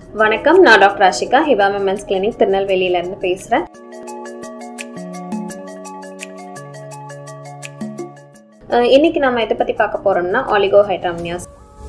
வணக்கம் நான் doctor Ashika Hiva men's clinic திருநெல்வேலியிலேருந்து பேசுகிறேன் இன்னைக்கு நம்ம எதை பற்றி பார்க்க போகிறோம்னா ஆலிகோஹைட்ராமியாஸ்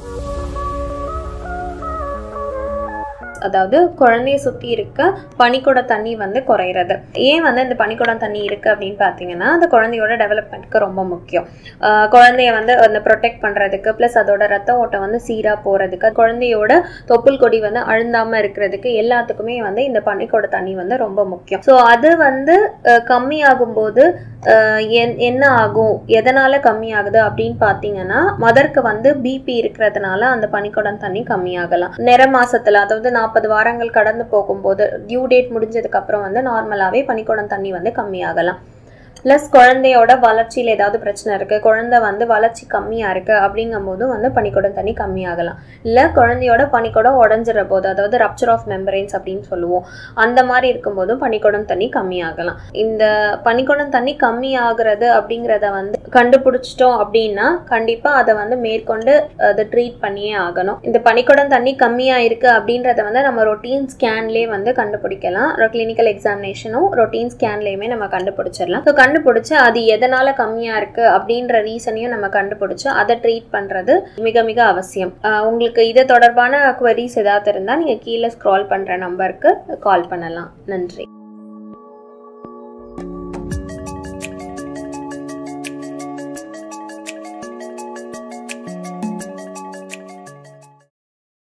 அதாவது குழந்தைய சுற்றி இருக்க பனிக்கூட தண்ணி வந்து குறையிறது ஏன் வந்து இந்த பனிக்கூடம் தண்ணி இருக்குது அப்படின்னு பார்த்தீங்கன்னா அந்த குழந்தையோட டெவலப்மெண்ட்க்கு ரொம்ப முக்கியம் ஆஹ் குழந்தைய வந்து அந்த ப்ரொடெக்ட் பண்ணுறதுக்கு ப்ளஸ் அதோட ரத்த ஓட்டம் வந்து சீராக போகிறதுக்கு குழந்தையோட தொப்புள் கொடி வந்து அழுந்தாமல் இருக்கிறதுக்கு எல்லாத்துக்குமே வந்து இந்த பனிக்கூட தண்ணி வந்து ரொம்ப முக்கியம் ஸோ அது வந்து அஹ் கம்மியாகும் போது அஹ் என்- என்ன ஆகும் எதனால கம்மியாகுது அப்படின்னு பார்த்தீங்கன்னா மதருக்கு வந்து பிபி இருக்கிறதுனால அந்த பனிக்குடம் தண்ணி கம்மியாகலாம் நிற மாசத்துல அதாவது நாற்பது வாரங்கள் கடந்து போகும்போது டியூ டேட் முடிஞ்சதுக்கு அப்புறம் வந்து நார்மலாவே பனிக்குடம் தண்ணி வந்து கம்மியாகலாம் ப்ளஸ் குழந்தையோட வளர்ச்சியில் ஏதாவது பிரச்சனை இருக்குது குழந்தை வந்து வளர்ச்சி கம்மியாக இருக்குது அப்படிங்கும்போது வந்து பனிக்குடம் தண்ணி கம்மியாகலாம் இல்லை குழந்தையோட பனிக்குடம் உடஞ்சிற போது அதாவது ரப்சர் ஆஃப் மெம்பரைன்ஸ் அப்படின்னு சொல்லுவோம் அந்த மாதிரி இருக்கும்போதும் பனிக்குடம் தண்ணி கம்மியாகலாம் இந்த பனிக்குடம் தண்ணி கம்மியாகிறது அப்படிங்கிறத வந்து கண்டுபிடிச்சிட்டோம் அப்படின்னா கண்டிப்பாக அதை வந்து மேற்கொண்டு அதை ட்ரீட் பண்ணியே ஆகணும் இந்த பனிக்குடம் தண்ணி கம்மியாக இருக்குது அப்படின்றத வந்து நம்ம ரொட்டீன் ஸ்கேன்லேயே வந்து கண்டுபிடிக்கலாம் கிளினிக்கல் எக்ஸாமினேஷனும் ரொட்டீன் ஸ்கேன்லேயுமே நம்ம கண்டுபிடிச்சிடலாம் ஸோ கண்டுபிடிச்சு அது எதனால் கம்மியாக இருக்குது அப்படின்ற ரீசனையும் நம்ம கண்டுபிடிச்சு அதை ட்ரீட் பண்ணுறது மிக மிக அவசியம் ஆஹ் உங்களுக்கு இது தொடர்பான குவரிஸ் ஏதாவது இருந்தால் நீங்கள் கீழே ஸ்க்ரால் பண்ணுற நம்பருக்கு கால் பண்ணலாம் நன்றி